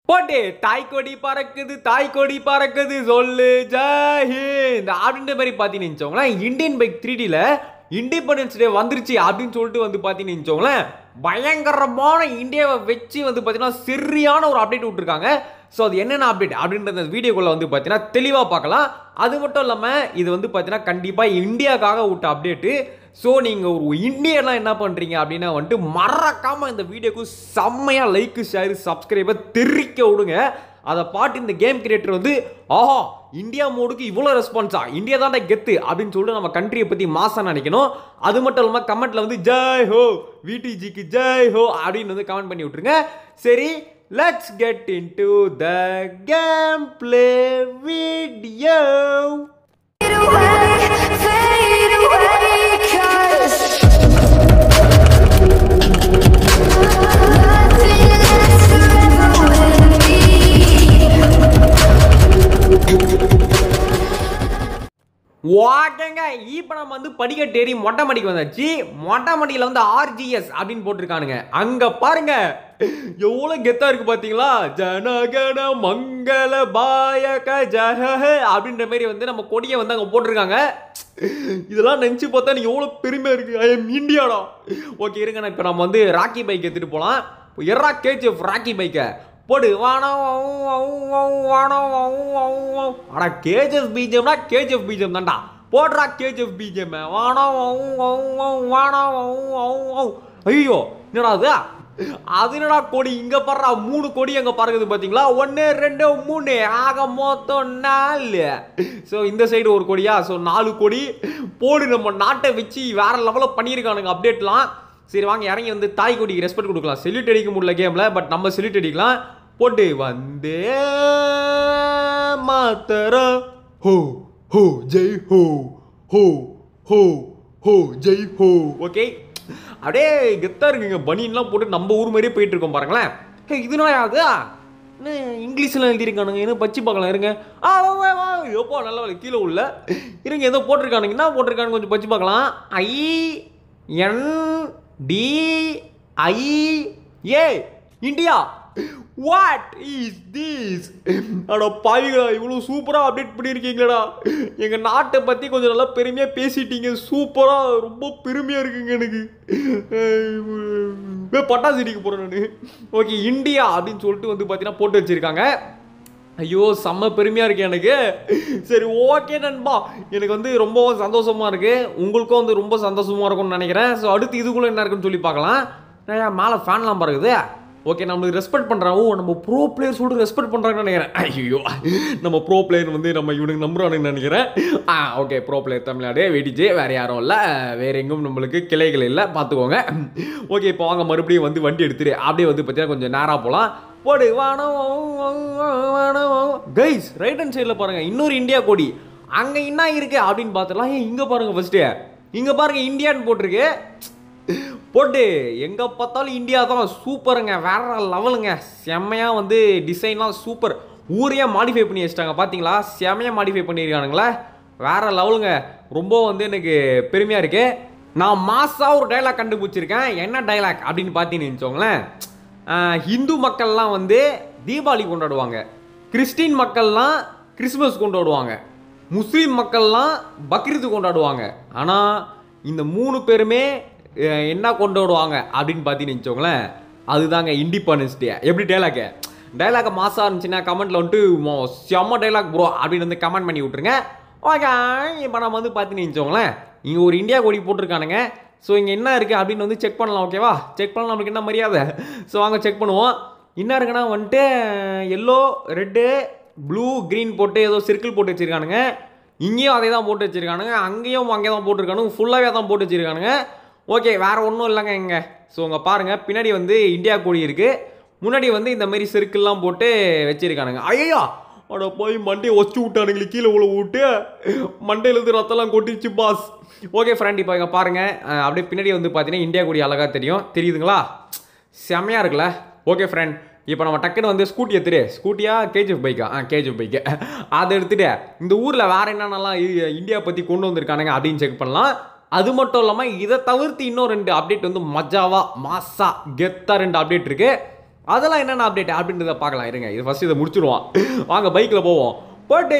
போட்டு தாய் கொடி பறக்குது தாய் கொடி பறக்குது சொல்லு ஜெயஹிந்த் அப்படின்ற மாதிரி பார்த்தீங்கன்னு வச்சுக்கோங்களேன் இந்தியன் பைக் த்ரீ டியில் இண்டிபெண்டன்ஸ் டே வந்துருச்சு அப்படின்னு சொல்லிட்டு வந்து பார்த்தீங்கன்னு வச்சுக்கோங்களேன் பயங்கரமான இந்தியாவை வச்சு வந்து பார்த்தீங்கன்னா சரியான ஒரு அப்டேட் விட்டுருக்காங்க ஸோ அது என்னென்ன அப்டேட் அப்படின்றத வீடியோக்குள்ள வந்து பார்த்தீங்கன்னா தெளிவாக பார்க்கலாம் அது மட்டும் இல்லாமல் இது வந்து பார்த்தீங்கன்னா கண்டிப்பாக இந்தியாவுக்காக விட்ட அப்டேட்டு ஸோ நீங்கள் ஒரு இந்தியெல்லாம் என்ன பண்ணுறீங்க அப்படின்னா வந்துட்டு மறக்காமல் இந்த வீடியோக்கு செம்மையாக லைக்கு ஷேர் சப்ஸ்கிரைபை தெரிக்க விடுங்க அதை பாட்டு இந்த கேம் கிரியேட்டர் வந்து ஆஹா இந்தியா மோடுக்கு இவ்வளோ ரெஸ்பான்ஸா இந்தியா தான்டா கெத்து அப்படின்னு சொல்லிட்டு நம்ம கண்ட்ரியை பற்றி மாசம் நினைக்கணும் அது மட்டும் இல்லாமல் கமெண்ட்டில் வந்து ஜெய் ஹோ விடிஜிக்கு ஜெய் ஹோ அப்படின்னு வந்து கமெண்ட் பண்ணி விட்ருங்க சரி let's get into the game play video Fade away, fade away, 'cause nothing lasts forever with me. ஓகேங்க இப்போ நம்ம வந்து படிக்கட்டு ஏறி மொட்டை மாடிக்கு வந்தாச்சு மொட்டை மாடியில் வந்து ஆர்ஜிஎஸ் அப்படின்னு போட்டிருக்கானுங்க அங்கே பாருங்க எவ்வளோ கெத்தா இருக்கு பார்த்தீங்களா ஜனகண மங்கள பாயக ஜஹ அப்படின்ற மாதிரி வந்து நம்ம கொடியை வந்து அங்கே போட்டிருக்காங்க இதெல்லாம் நினச்சி பார்த்தா நீ எவ்வளோ பெருமையாக இருக்கு ஐ எம் இந்தியாடா ஓகே இருங்க நான் இப்போ நம்ம வந்து ராக்கி பைக் எடுத்துகிட்டு போகலாம் எர்ரா கேஜிஎஃப் ராக்கி பைக்கை போடு வானோ வானோ ஆனா கேஜிஎஃப் பிஜிஎம்னா கேஜிஎஃப் பிஜிஎம் தான்டா போடுறா கேஜிஎஃப் பிஜிஎம் வானோ வானோ ஐயோ என்னடா அது அது என்னடா கொடி இங்க பாடுறா மூணு கொடி அங்க பறக்குது பாத்தீங்களா ஒன்னு ரெண்டு மூணு ஆக மொத்தம் நாலு ஸோ இந்த சைடு ஒரு கொடியா ஸோ நாலு கொடி போடு நம்ம நாட்டை வச்சு வேற லெவலில் பண்ணியிருக்கானுங்க அப்டேட்லாம் சரி வாங்க இறங்கி வந்து தாய் கொடிக்கு ரெஸ்பெக்ட் கொடுக்கலாம் செல்யூட் அடிக்க முடியல கேம்ல பட் நம்ம செல்யூட் அடிக்கலாம் போட்டு வந்தே மாத்தர ஹோ ஹோ ஜெய் ஹோ ஹோ ஹோ ஹோ ஜெய் ஹோ ஓகே அப்படியே கெத்தா இருக்குங்க பனியன்லாம் போட்டு நம்ம ஊர் மாதிரியே போயிட்டு இருக்கோம் பாருங்களேன் ஹே இதுனா அது என்ன இங்கிலீஷில் எழுதியிருக்கானுங்க என்ன பச்சி பார்க்கலாம் இருங்க ஆ வா, வா, வா. எப்போ நல்ல வேலை கீழே உள்ள இருங்க ஏதோ போட்டிருக்கானுங்க என்ன போட்டிருக்கானுங்க கொஞ்சம் பச்சி பார்க்கலாம் I N D I A India what is this அட பாவிகளா இவ்வளோ சூப்பராக அப்டேட் பண்ணியிருக்கீங்களடா எங்கள் நாட்டை பற்றி கொஞ்சம் நல்லா பெருமையாக பேசிட்டீங்க சூப்பராக ரொம்ப பெருமையாக இருக்குங்க எனக்கு அஹ் பட்டாசு இடிக்க போகிறேன் நான் ஓகே இந்தியா அப்படின்னு சொல்லிட்டு வந்து பார்த்தீங்கன்னா போட்டு வச்சுருக்காங்க ஐயோ செம்ம பெருமையாக இருக்கு எனக்கு சரி ஓகே நண்பா எனக்கு வந்து ரொம்ப சந்தோஷமா இருக்கு உங்களுக்கும் வந்து ரொம்ப சந்தோஷமா இருக்கும்னு நினைக்கிறேன் ஸோ அடுத்து இதுக்குள்ள என்ன இருக்குன்னு சொல்லி பார்க்கலாம் ஏன் மேலே ஃபேன்லாம் பறக்குது ஓகே நம்மளுக்கு ரெஸ்பெக்ட் பண்ணுறான் ஓ நம்ம ப்ரோ பிளேயர் சொல்லிட்டு ரெஸ்பெக்ட் பண்ணுறாங்கன்னு நினைக்கிறேன் ஐயோ நம்ம ப்ரோ பிளேயர் வந்து நம்ம இவனுக்கு நம்புறானுன்னு நினைக்கிறேன் ஆ ஓகே ப்ரோ பிளேயர் தமிழ்நாடு வெடிஜே வேறு யாரும் இல்லை வேறு எங்கும் நம்மளுக்கு கிளைகள் இல்லை பார்த்துக்கோங்க ஓகே இப்போ வாங்க மறுபடியும் வந்து வண்டி எடுத்துரு அப்படியே வந்து பார்த்தீங்கன்னா கொஞ்சம் நேராக போகலாம் போடு வானம் வானம் கைஸ் ரைட் ஹேண்ட் சைடில் பாருங்க இன்னொரு இந்தியா கொடி அங்கே என்ன இருக்கு அப்படின்னு பார்த்துலாம் ஏன் இங்கே பாருங்க ஃபர்ஸ்ட்டு இங்கே பாருங்க இந்தியான்னு போட்டிருக்கு போட்டு எங்கே பார்த்தாலும் இந்தியா தான் சூப்பருங்க வேற லெவலுங்க செம்மையாக வந்து டிசைன்லாம் சூப்பர் ஊரையே மாடிஃபை பண்ணி வச்சிட்டாங்க பார்த்தீங்களா செம்மையாக மாடிஃபை பண்ணியிருக்கானுங்களே வேற லெவலுங்க ரொம்ப வந்து எனக்கு பெருமையாக இருக்கு நான் மாசாக ஒரு டைலாக் கண்டுபிடிச்சிருக்கேன் என்ன டைலாக் அப்படின்னு பார்த்தீங்கன்னு வச்சுக்கோங்களேன் ஆஹ், ஹிந்து மக்கள்லாம் வந்து தீபாவளி கொண்டாடுவாங்க கிறிஸ்டின் மக்கள்லாம் கிறிஸ்மஸ் கொண்டாடுவாங்க முஸ்லீம் மக்கள்லாம் பக்ரீத் கொண்டாடுவாங்க ஆனால் இந்த மூணு பேருமே அஹ், என்ன கொண்டாடுவாங்க அப்படின்னு பார்த்தீங்கன்னு வச்சுக்கோங்களேன் அதுதாங்க இண்டிபெண்டன்ஸ் டே எப்படி டைலாக்கு டைலாக் மாசா இருந்துச்சுன்னா கமெண்ட்ல வந்துட்டு மோ- செம்ம டைலாக் ப்ரோ அப்படின்னு வந்து கமெண்ட் பண்ணி விட்ருங்க ஓகே இப்போ நம்ம வந்து பார்த்தீங்கன்னு வச்சுக்கோங்களேன் இங்கே ஒரு இந்தியா கொடி போட்டிருக்கானுங்க ஸோ இங்கே என்ன இருக்குது அப்படின்னு வந்து செக் பண்ணலாம் ஓகேவா செக் பண்ணலாம் நம்மளுக்கு என்ன மரியாதை ஸோ வாங்க செக் பண்ணுவோம் என்ன இருக்குன்னா வந்துட்டு எல்லோ ரெட்டு ப்ளூ க்ரீன் போட்டு ஏதோ சர்க்கிள் போட்டு வச்சிருக்கானுங்க இங்கேயும் அதே தான் போட்டு வச்சிருக்கானுங்க அங்கேயும் அங்கே தான் போட்டிருக்கானுங்க ஃபுல்லாகவே தான் போட்டு வச்சிருக்கானுங்க ஓகே வேறு ஒன்றும் இல்லைங்க இங்கே ஸோ இங்கே பாருங்கள் பின்னாடி வந்து இந்தியா கொடி இருக்குது முன்னாடி வந்து இந்த மாதிரி சர்க்கிள்லாம் போட்டு வச்சிருக்கானுங்க ஐயோ அட போய் மண்டையை வச்சு விட்டானுங்களே கீழே உள்ள விட்டு மண்டையிலேருந்து ரத்தம்லாம் கொட்டிச்சு பாஸ் ஓகே ஃப்ரெண்ட் இப்போ இங்கே பாருங்கள் அஹ், அப்படியே பின்னாடி வந்து பார்த்தீங்கன்னா இந்தியா கொடி அழகாக தெரியும் தெரியுதுங்களா செம்மையாக இருக்குல்ல ஓகே ஃப்ரெண்ட் இப்போ நம்ம டக்குன்னு வந்து ஸ்கூட்டி எடுத்துட்டு ஸ்கூட்டியா கேஜிஎஃப் பைக்கா ஆ கேஜிஎஃப் பைக்கு அதை எடுத்துட்டு இந்த ஊரில் வேற என்னென்னலாம் இ- இந்தியா பற்றி கொண்டு வந்திருக்கானுங்க அப்படின்னு செக் பண்ணலாம் அது மட்டும் இல்லாமல் இதை தவிர்த்து இன்னும் ரெண்டு அப்டேட் வந்து மஜாவா மாசா கெத்தா ரெண்டு அப்டேட் இருக்கு அதெல்லாம் என்னென்ன அப்டேட் அப்படின்றத பார்க்கலாம் இருங்க இது ஃபர்ஸ்ட் இதை முடிச்சிடுவோம் வாங்க பைக்கில் போவோம் பட்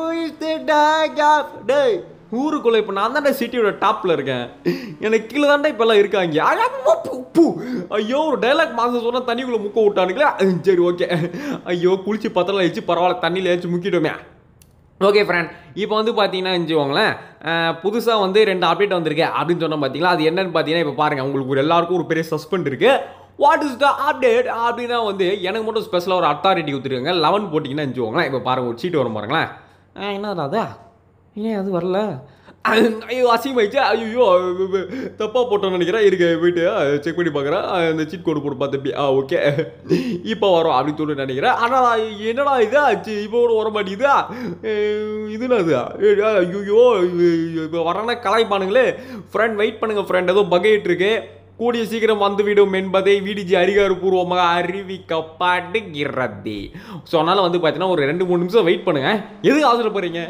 டேய் ஊருக்குள்ள இப்போ நான் தான்டா சிட்டியோட டாப்ல இருக்கேன் எனக்கு கீழே தாண்டா இப்போ எல்லாம் இருக்காங்க அழகா, பு, பு. ஐயோ ஒரு டைலாக் மாசம் சொன்னா தண்ணிக்குள்ள முக்க விட்டானுங்களே அஹ், சரி ஓகே ஐயோ குளிச்சு பத்தலாம் வச்சு பரவாயில்ல தண்ணியில் ஏச்சு முக்கிட்டோமே ஓகே ஃப்ரெண்ட் இப்போ வந்து பார்த்தீங்கன்னா வச்சுக்கோங்களேன் புதுசாக வந்து ரெண்டு அப்டேட் வந்திருக்கு அப்படின்னு சொன்னோம் பார்த்தீங்களா அது என்னன்னு பார்த்தீங்கன்னா இப்போ பாருங்கள் உங்களுக்கு ஒரு எல்லாருக்கும் ஒரு பெரிய சஸ்பெண்ட் இருக்குது வாட் இஸ் த அப்டேட் அப்படின்னா வந்து எனக்கு மட்டும் ஸ்பெஷலாக ஒரு அத்தாரிட்டி கொடுத்துருக்காங்க லெவன் போட்டிங்கன்னா வச்சுக்கோங்களேன் இப்போ பாருங்கள் ஒரு சீட்டு வரும் பாருங்களேன் ஆ, என்னடா அதா ஏன் அது வரல ஐயோ அசிங்கமாயிடுச்சு ஐயோ தப்பாக போட்டோன்னு நினைக்கிறேன் இருக்க போயிட்டு செக் பண்ணி பார்க்குறேன் அந்த சீட் கோடு போட்டு பார்த்துப்பி ஆ ஓகே இப்போ வரும் அப்படின்னு சொல்லி நினைக்கிறேன் ஆனால் என்னடா இது ஆச்சு இப்போ கூட வர மாட்டேங்குதா இதுனா இது ஐயோ இப்போ வரனா கலாய்ப்பானுங்களே ஃப்ரெண்ட் வெயிட் பண்ணுங்க ஃப்ரெண்ட் ஏதோ பகையிட்டு இருக்கு கூடிய சீக்கிரம் வந்துவிடும் என்பதை விடிஜி அதிகாரப்பூர்வமாக அறிவிக்கப்படுகிறது ஸோ அதனால் வந்து பார்த்தீங்கன்னா ஒரு ரெண்டு மூணு நிமிஷம் வெயிட் பண்ணுங்க எதுக்கு அவசரப்படுறீங்க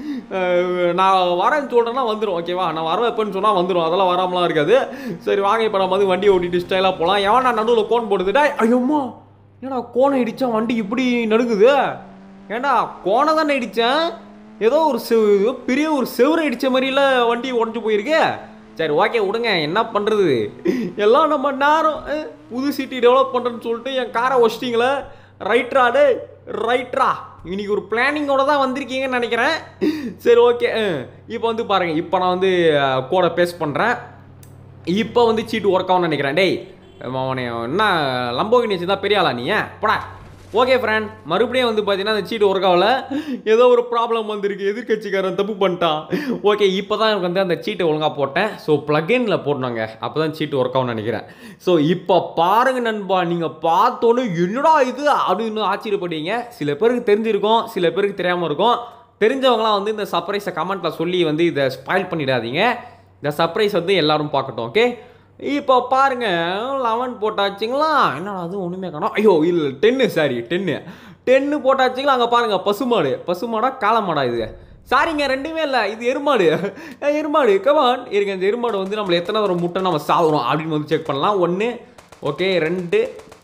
அஹ், நான் வரேன்னு சொல்கிறேன்னா வந்துடும் ஓகேவா நான் வர வைப்பேன்னு சொன்னால் வந்துடும் அதெல்லாம் வராமலாம் இருக்காது சரி வாங்க இப்போ நம்ம வந்து வண்டி ஓட்டிட்டு ஸ்டைலாக போகலாம் எவன் நான் நடுவில் கோன் போடுதுடா ஐயோம்மா ஏன்னா கோணம் இடிச்சா வண்டி இப்படி நடுங்குது ஏண்டா கோணம் தானே இடித்தேன் ஏதோ ஒரு செவ் ஏதோ பெரிய ஒரு செவுரை இடிச்ச மாதிரில வண்டி உடஞ்சி போயிருக்கு சரி ஓகே விடுங்க என்ன பண்ணுறது எல்லாம் நம்ம நேரம் அஹ், புது சிட்டி டெவலப் பண்ணுறேன்னு சொல்லிட்டு என் காரை வச்சிட்டிங்களே ரைட்ரா டே ரைட்ரா இன்னைக்கு ஒரு பிளானிங்கோட தான் வந்திருக்கீங்கன்னு நினைக்கிறேன் சரி ஓகே இப்போ வந்து பாருங்கள் இப்போ நான் வந்து கோடை பேஸ்ட் பண்ணுறேன் இப்போ வந்து சீட்டு ஒர்க் ஆகும்னு நினைக்கிறேன் டேய் அவனை என்ன லம்போகினி வச்சு தான் பெரிய ஆளா நீ போடா ஓகே ஃப்ரெண்ட் மறுபடியும் வந்து பார்த்தீங்கன்னா அந்த சீட்டு ஒர்க் ஆகல ஏதோ ஒரு ப்ராப்ளம் வந்திருக்கு எதிர்கட்சிக்காரன் தப்பு பண்ணிட்டான் ஓகே இப்போ தான் எனக்கு வந்து அந்த சீட்டை ஒழுங்காக போட்டேன் ஸோ ப்ளகின்ல போடணுங்க அப்போ தான் சீட்டு ஒர்க் ஆகும்னு நினைக்கிறேன் ஸோ இப்போ பாருங்க நண்பா நீங்கள் பார்த்தோன்னே என்னடா இது அப்படின்னு ஆச்சரியப்படுவீங்க சில பேருக்கு தெரிஞ்சிருக்கும் சில பேருக்கு தெரியாமல் இருக்கும் தெரிஞ்சவங்களாம் வந்து இந்த சர்ப்ரைஸை கமெண்ட்டில் சொல்லி வந்து இதை ஸ்பாயில் பண்ணிடாதீங்க இந்த சர்ப்ரைஸ் வந்து எல்லாரும் பார்க்கட்டும் ஓகே இப்போ பாருங்க லெவன் போட்டாச்சுங்களா என்னடா அது ஒன்றுமே காணோம் ஐயோ இல்லை டென்னு சாரி டென்னு டென்னு போட்டாச்சுங்களா அங்கே பாருங்க பசுமாடு பசுமாடா காளமாடா இது சாரிங்க ரெண்டுமே இல்லை இது எருமாடு ஏய், எருமாடு கமான் இருங்க இந்த எருமாடு வந்து நம்மள எத்தனை தடவை முட்டை நம்ம சாப்பிட்றோம் அப்படின்னு வந்து செக் பண்ணலாம் ஒன்று ஓகே ரெண்டு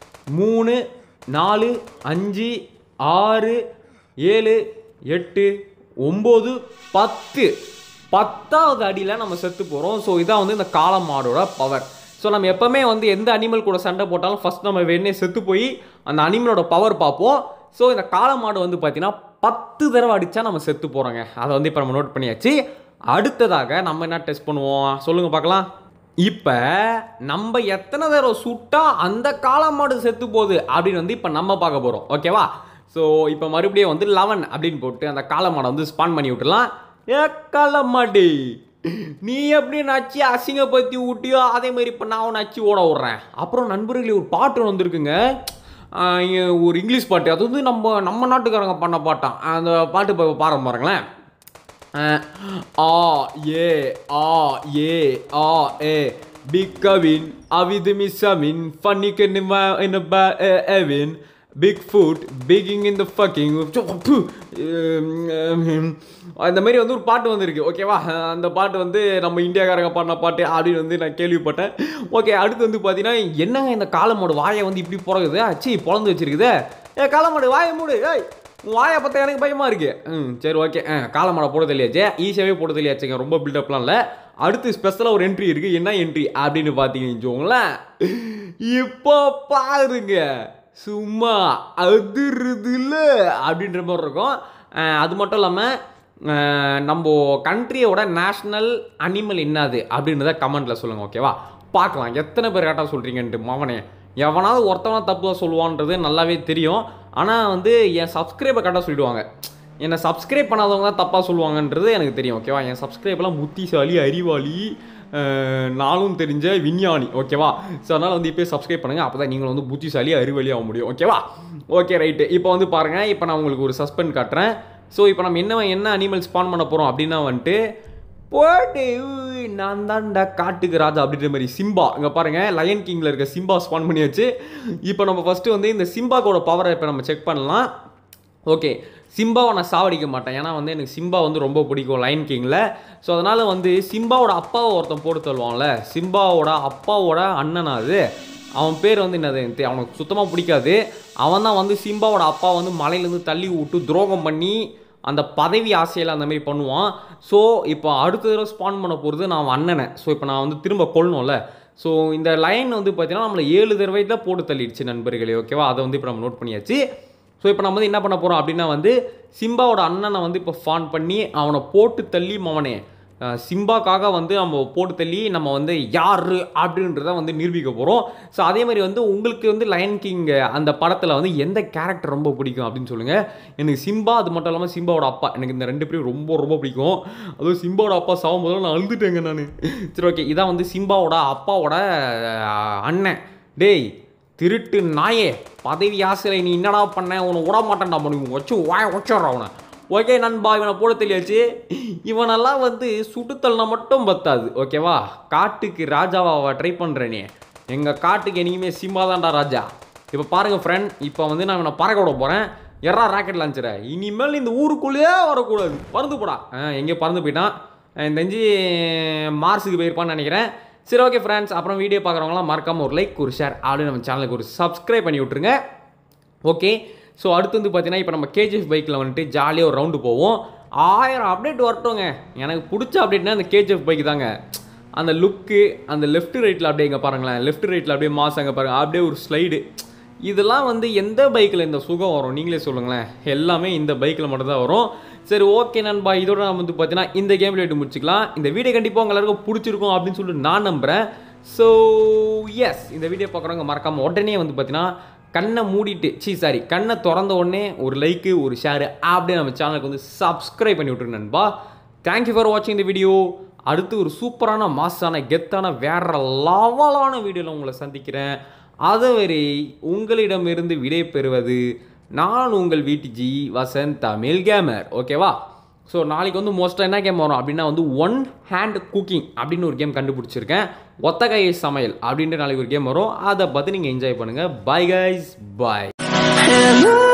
மூணு நாலு அஞ்சு ஆறு ஏழு எட்டு ஒம்பது பத்து பத்தாவது அடியில் நம்ம செத்து போகிறோம் ஸோ இதான் வந்து இந்த காளை மாடோட பவர் ஸோ நம்ம எப்போவுமே வந்து எந்த அனிமல் கூட சண்டை போட்டாலும் ஃபர்ஸ்ட் நம்ம வேணே செத்து போய் அந்த அனிமலோட பவர் பார்ப்போம் ஸோ இந்த காளை மாடு வந்து பார்த்தீங்கன்னா பத்து தடவை அடித்தா நம்ம செத்து போகிறோங்க அதை வந்து இப்போ நம்ம நோட் பண்ணியாச்சு அடுத்ததாக நம்ம என்ன டெஸ்ட் பண்ணுவோம் சொல்லுங்கள் பார்க்கலாம் இப்போ நம்ம எத்தனை தடவை சுட்டா அந்த காளை மாடு செத்து போகுது அப்படின்னு வந்து இப்போ நம்ம பார்க்க போகிறோம் ஓகேவா ஸோ இப்போ மறுபடியும் வந்து லெவன் அப்படின்னு போட்டு அந்த காளை மாடை வந்து ஸ்பான் பண்ணி விட்டுலாம் ஏ காளை மாடு நீ எப்படி நச்சு அசிங்கப்படுத்தி ஊட்டியோ அதே மாதிரி இப்போ நான் நச்சு ஓட விட்றேன் அப்புறம் நண்பர்களே ஒரு பாட்டு ஒண்ணு வந்திருக்குங்க ஆஹ் இங்க ஒரு இங்கிலீஷ் பாட்டு அது வந்து நம்ம நம்ம நாட்டுக்காரங்க பண்ண பாட்டான் அந்த பாட்டு இப்போ பாருங்க பாருங்களேன் அஹ், ஆ ஏ ஆ ஏ ஆ ஏ பிக் கவின் அவிது மிஸ்ஸமின் ஃபன்னிக்கு என்ன எவின் பிக் ஃபுட் பிகிங் இன் த ஃபக்கிங் அந்த மாதிரி வந்து ஒரு பாட்டு வந்திருக்கு ஓகேவா அந்த பாட்டு வந்து நம்ம இந்தியாக்காரங்க பாடின பாட்டு அப்படின்னு வந்து நான் கேள்விப்பட்டேன் ஓகே அடுத்து வந்து பார்த்தீங்கன்னா என்னங்க இந்த காலமோட வாயை வந்து இப்படி பிறகுது அச்சி பொழந்து வச்சிருக்குது ஏ காலமாடு வாயை மூடு ஏய் உன் வாயை பார்த்தா எனக்கு பயமா இருக்கு ம் சரி ஓகே ஆ காலமாடை போட தெரியாச்சே ஈஸியாகவே போட தெரியாச்சுங்க ரொம்ப பில்டப்லாம் இல்லை அடுத்து ஸ்பெஷலாக ஒரு என்ட்ரி இருக்கு என்ன என்ட்ரி அப்படின்னு பார்த்தீங்கன்னு வச்சுக்கோங்களேன் இப்போ பாருங்க சும்மா அதிருதுல அப்படின்ற மாதிரி இருக்கும் அஹ் அது மட்டும் இல்லாமல் நம்ம கண்ட்ரியோட நேஷ்னல் அனிமல் என்னது அப்படின்றத கமெண்ட்டில் சொல்லுங்கள் ஓகேவா பார்க்கலாம் எத்தனை பேர் கரெக்டாக சொல்கிறீங்கன்ட்டு மவனே எவனாவது ஒருத்தவனா தப்பு தான் சொல்லுவான்றது நல்லாவே தெரியும் ஆனால் வந்து என் சப்ஸ்கிரைபை கரெக்டாக சொல்லிடுவாங்க என்னை சப்ஸ்கிரைப் பண்ணாதவங்க தான் தப்பாக சொல்லுவாங்கன்றது எனக்கு தெரியும் ஓகேவா என் சப்ஸ்கிரைப்லாம் புத்திசாலி அறிவாளி அஹ், நானும் தெரிஞ்ச விஞ்ஞானி ஓகேவா ஸோ அதனால் வந்து இப்போ சப்ஸ்கிரைப் பண்ணுங்கள் அப்போ தான் நீங்களும் வந்து புத்திசாலி அறிவாளி ஆக முடியும் ஓகேவா ஓகே ரைட்டு இப்போ வந்து பாருங்கள் இப்போ நான் உங்களுக்கு ஒரு சஸ்பெண்ட் காட்டுறேன் ஸோ இப்போ நம்ம என்ன என்ன அனிமல் ஸ்பான் பண்ண போகிறோம் அப்படின்னா வந்துட்டு போட்டு உய், நான் தான்டா காட்டுக்கு ராஜா அப்படின்ற மாதிரி சிம்பா இங்கே பாருங்க லயன் கிங்கில் இருக்க சிம்பா ஸ்பான் பண்ணியாச்சு இப்போ நம்ம ஃபஸ்ட்டு வந்து இந்த சிம்பாக்கோட பவரை இப்போ நம்ம செக் பண்ணலாம் ஓகே சிம்பாவை நான் சாவடிக்க மாட்டேன் ஏன்னா வந்து எனக்கு சிம்பா வந்து ரொம்ப பிடிக்கும் லயன் கிங்கில் ஸோ அதனால் வந்து சிம்பாவோட அப்பாவை ஒருத்தன் போட்டு தள்ளுவான்ல சிம்பாவோட அப்பாவோட அண்ணனா அது அவன் பேர் வந்து என்னது எனக்கு தெ- அவனுக்கு சுத்தமாக பிடிக்காது அவன் தான் வந்து சிம்பாவோட அப்பா வந்து மலையிலேருந்து தள்ளி விட்டு துரோகம் பண்ணி அந்த பதவி ஆசையில் அந்த மாதிரி பண்ணுவான் ஸோ இப்போ அடுத்த தடவை ஸ்பான் பண்ண போகிறது நான் அவன் அண்ணனை ஸோ இப்போ நான் வந்து திரும்ப கொல்லணும்ல ஸோ இந்த லைன் வந்து பார்த்தீங்கன்னா நம்மளை ஏழு தடவை தான் போட்டு தள்ளிடுச்சு நண்பர்களே ஓகேவா அதை வந்து இப்போ நம்ம நோட் பண்ணியாச்சு ஸோ இப்போ நம்ம வந்து என்ன பண்ண போகிறோம் அப்படின்னா வந்து சிம்பாவோட அண்ணனை வந்து இப்போ ஃபான் பண்ணி அவனை போட்டு தள்ளி அவனே அஹ், சிம்பாக்காக வந்து நம்ம போட்டு தள்ளி நம்ம வந்து யார் அப்படின்றத வந்து நிரூபிக்க போகிறோம் ஸோ அதே மாதிரி வந்து உங்களுக்கு வந்து லயன் கிங் அந்த படத்தில் வந்து எந்த கேரக்டர் ரொம்ப பிடிக்கும் அப்படின்னு சொல்லுங்கள் எனக்கு சிம்பா அது மட்டும் இல்லாமல் சிம்பாவோட அப்பா எனக்கு இந்த ரெண்டு பேரும் ரொம்ப ரொம்ப பிடிக்கும் அதுவும் சிம்பாவோட அப்பா சாகும் போது நான் அழுதுட்டேங்க நான் சரி ஓகே இதான் வந்து சிம்பாவோட அப்பாவோட அஹ், அண்ணன் டேய் திருட்டு நாயே பதவி ஆசையில் நீ என்னடா பண்ண உன்னை விட மாட்டேன்டா பண்ணி வச்சு வாய வச்சிடுறான் அவனை ஓகே நண்பா இவனை போட தெரியாச்சு இவனெல்லாம் வந்து சுட்டுத்தல்னா மட்டும் பத்தாது ஓகேவா காட்டுக்கு ராஜாவா ட்ரை பண்ணுறேனே எங்கள் காட்டுக்கு என்னைக்குமே சிம்பா தான்டா ராஜா இப்போ பாருங்க ஃப்ரெண்ட் இப்போ வந்து நான் இவனை பறக்க விட போகிறேன் எறா ராக்கெட் லான்ச்சரை இனிமேல் இந்த ஊருக்குள்ளேயே வரக்கூடாது பறந்து போடா எங்கேயோ பறந்து போயிட்டான் எனக்கு தெரிஞ்சு மார்ஸுக்கு போயிருப்பான்னு நினைக்கிறேன் சரி ஓகே ஃப்ரெண்ட்ஸ் அப்புறம் வீடியோ பார்க்குறவங்களாம் மறக்காம ஒரு லைக் ஒரு ஷேர் அப்படின்னு நம்ம சேனலுக்கு ஒரு சப்ஸ்கிரைப் பண்ணி விட்ருங்க ஓகே ஸோ அடுத்து வந்து பார்த்தீங்கன்னா இப்போ நம்ம கேஜிஎஃப் பைக்கில் வந்துட்டு ஜாலியாக ஒரு ரவுண்டு போவோம் ஆயிரம் அப்டேட் வரட்டுங்க எனக்கு பிடிச்ச அப்டேட்னா அந்த கேஜிஎஃப் பைக் தாங்க அந்த லுக்கு அந்த லெஃப்ட் ரைட்டில் அப்படியே இங்கே பாருங்களேன் லெஃப்ட் ரைட்டில் அப்படியே மாஸ் அங்கே பாருங்க அப்படியே ஒரு ஸ்லைடு இதெல்லாம் வந்து எந்த பைக்கில் இந்த சுகம் வரும் நீங்களே சொல்லுங்களேன் எல்லாமே இந்த பைக்கில் மட்டும்தான் வரும் சரி ஓகே நண்பா இதோட நம்ம வந்து பார்த்தீங்கன்னா இந்த கேம் விளையாட்டு முடிச்சுக்கலாம் இந்த வீடியோ கண்டிப்பாக உங்க எல்லாருக்கும் பிடிச்சிருக்கும் அப்படின்னு சொல்லிட்டு நான் நம்புகிறேன் ஸோ எஸ் இந்த வீடியோ பார்க்குறவங்க மறக்காமல் உடனே வந்து பார்த்தீங்கன்னா கண்ணை மூடிட்டு சீ சாரி கண்ணை திறந்த உடனே ஒரு லைக்கு ஒரு ஷேரு அப்படியே நம்ம சேனலுக்கு வந்து சப்ஸ்கிரைப் பண்ணி விட்ருங்க நண்பா தேங்க்யூ ஃபார் வாட்சிங் இந்த வீடியோ அடுத்து ஒரு சூப்பரான மாசான கெத்தான வேற லவலான வீடியோவில் உங்களை சந்திக்கிறேன் அதுவரை உங்களிடமிருந்து விடை பெறுவது நான் உங்கள் வீட்டு ஜி வசந்த் தமிழ் கேமர் ஓகேவா ஸோ நாளைக்கு வந்து மோஸ்ட்டாக என்ன கேம் வரும் அப்படின்னா வந்து ஒன் ஹேண்ட் குக்கிங் அப்படின்னு ஒரு கேம் கண்டுபிடிச்சிருக்கேன் ஒத்த கை சமையல் அப்படின்ட்டு நாளைக்கு ஒரு கேம் வரும் அதை பார்த்து நீங்கள் என்ஜாய் பண்ணுங்கள் பை கைஸ் பாய் And